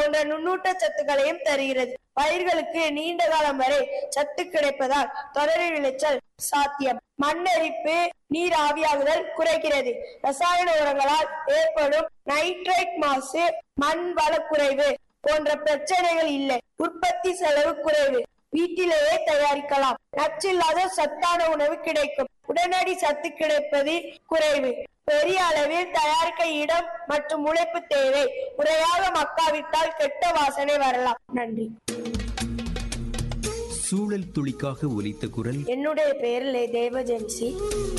போன்ற நுண்ணூட்ட சத்துக்களையும் தருகிறது பயிர்களுக்கு நீண்ட காலம் வரை சத்து கிடைப்பதால் தொடர் விளைச்சல் சாத்தியம் மண்ணெரிப்பு நீர் ஆவியாகுதல் குறைக்கிறது ரசாயன உரங்களால் ஏற்படும் நைட்ரேட் மாசு மண் வளக்குறைவு போன்ற பிரச்சனைகள் இல்லை உற்பத்தி செலவு குறைவு வீட்டிலேயே தயாரிக்கலாம் நச்சில்லாத சத்தான உணவு கிடைக்கும் உடனடி சத்து கிடைப்பது குறைவு பெரிய அளவில் தயாரிக்க இடம் மற்றும் உழைப்பு தேவை முறையாக மக்காவிட்டால் கெட்ட வாசனை வரலாம் நன்றி சூழல் துளிக்காக ஒலித்த குரல் என்னுடைய பெயர் லே தேவ ஜென்சி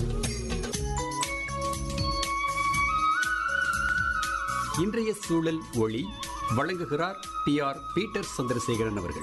இன்றைய சூழல் ஒளி வழங்குகிறார் டி ஆர் பீட்டர் சந்திரசேகரன் அவர்கள்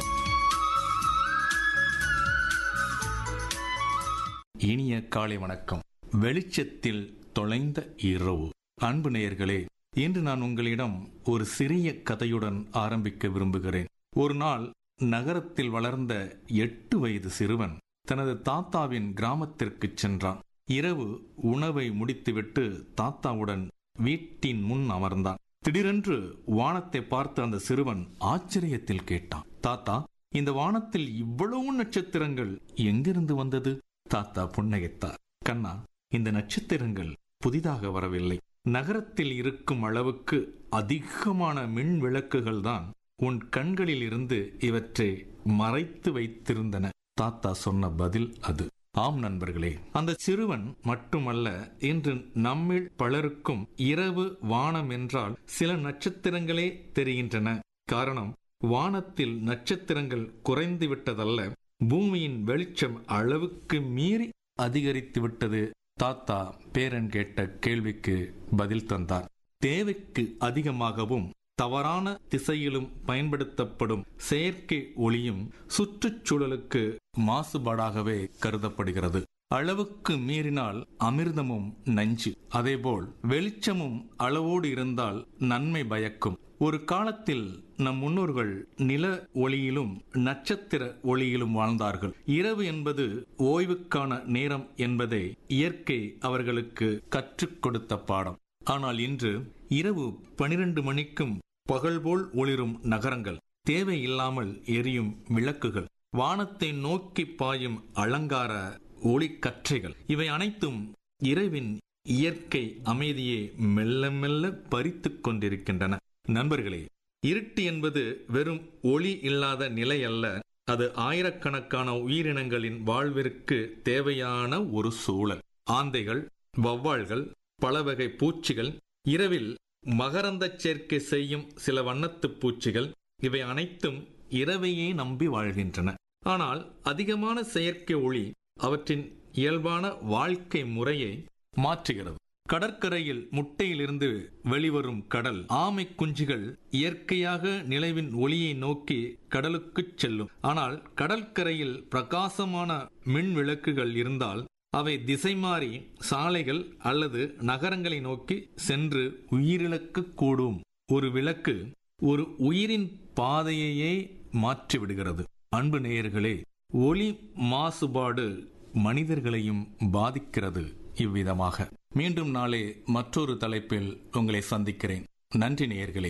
இனிய காலை வணக்கம் வெளிச்சத்தில் தொலைந்த இரவு அன்பு நேயர்களே இன்று நான் உங்களிடம் ஒரு சிறிய கதையுடன் ஆரம்பிக்க விரும்புகிறேன் ஒரு நாள் நகரத்தில் வளர்ந்த எட்டு வயது சிறுவன் தனது தாத்தாவின் கிராமத்திற்கு சென்றான் இரவு உணவை முடித்துவிட்டு தாத்தாவுடன் வீட்டின் முன் அமர்ந்தான் திடீரென்று வானத்தை பார்த்து அந்த சிறுவன் ஆச்சரியத்தில் கேட்டான் தாத்தா இந்த வானத்தில் இவ்வளவு நட்சத்திரங்கள் எங்கிருந்து வந்தது தாத்தா புன்னகைத்தார் கண்ணா இந்த நட்சத்திரங்கள் புதிதாக வரவில்லை நகரத்தில் இருக்கும் அளவுக்கு அதிகமான மின் விளக்குகள் தான் உன் கண்களில் இருந்து இவற்றை மறைத்து வைத்திருந்தன தாத்தா சொன்ன பதில் அது ஆம் நண்பர்களே அந்த சிறுவன் மட்டுமல்ல இன்று நம்மில் பலருக்கும் இரவு வானம் என்றால் சில நட்சத்திரங்களே தெரிகின்றன காரணம் வானத்தில் நட்சத்திரங்கள் குறைந்து விட்டதல்ல பூமியின் வெளிச்சம் அளவுக்கு மீறி அதிகரித்து விட்டது தாத்தா பேரன் கேட்ட கேள்விக்கு பதில் தந்தார் தேவைக்கு அதிகமாகவும் தவறான திசையிலும் பயன்படுத்தப்படும் செயற்கை ஒளியும் சுற்றுச்சூழலுக்கு மாசுபாடாகவே கருதப்படுகிறது அளவுக்கு மீறினால் அமிர்தமும் நஞ்சு அதேபோல் வெளிச்சமும் அளவோடு இருந்தால் நன்மை பயக்கும் ஒரு காலத்தில் நம் முன்னோர்கள் நில ஒளியிலும் நட்சத்திர ஒளியிலும் வாழ்ந்தார்கள் இரவு என்பது ஓய்வுக்கான நேரம் என்பதை இயற்கை அவர்களுக்கு கற்றுக் கொடுத்த பாடம் ஆனால் இன்று இரவு பனிரெண்டு மணிக்கும் பகல் போல் ஒளிரும் நகரங்கள் தேவையில்லாமல் எரியும் விளக்குகள் வானத்தை நோக்கி பாயும் அலங்கார ஒளிக்கற்றைகள் இவை அனைத்தும் இரவின் இயற்கை அமைதியை மெல்ல மெல்ல பறித்துக் கொண்டிருக்கின்றன நண்பர்களே இருட்டு என்பது வெறும் ஒளி இல்லாத நிலை அல்ல அது ஆயிரக்கணக்கான உயிரினங்களின் வாழ்விற்கு தேவையான ஒரு சூழல் ஆந்தைகள் வவ்வால்கள் பல வகை பூச்சிகள் இரவில் மகரந்த சேர்க்கை செய்யும் சில வண்ணத்து பூச்சிகள் இவை அனைத்தும் இரவையே நம்பி வாழ்கின்றன ஆனால் அதிகமான செயற்கை ஒளி அவற்றின் இயல்பான வாழ்க்கை முறையை மாற்றுகிறது கடற்கரையில் முட்டையிலிருந்து வெளிவரும் கடல் ஆமை குஞ்சுகள் இயற்கையாக நிலவின் ஒளியை நோக்கி கடலுக்குச் செல்லும் ஆனால் கடற்கரையில் பிரகாசமான மின் விளக்குகள் இருந்தால் அவை திசை மாறி சாலைகள் அல்லது நகரங்களை நோக்கி சென்று உயிரிழக்க கூடும் ஒரு விளக்கு ஒரு உயிரின் பாதையையே மாற்றிவிடுகிறது அன்பு நேயர்களே ஒளி மாசுபாடு மனிதர்களையும் பாதிக்கிறது இவ்விதமாக மீண்டும் நாளே மற்றொரு தலைப்பில் உங்களை சந்திக்கிறேன் நன்றி நேயர்களே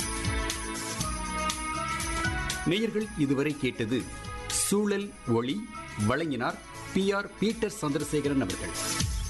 நேயர்கள் இதுவரை கேட்டது சூழல் ஒளி வழங்கினார் பி ஆர் பீட்டர் சந்திரசேகரன் அவர்கள்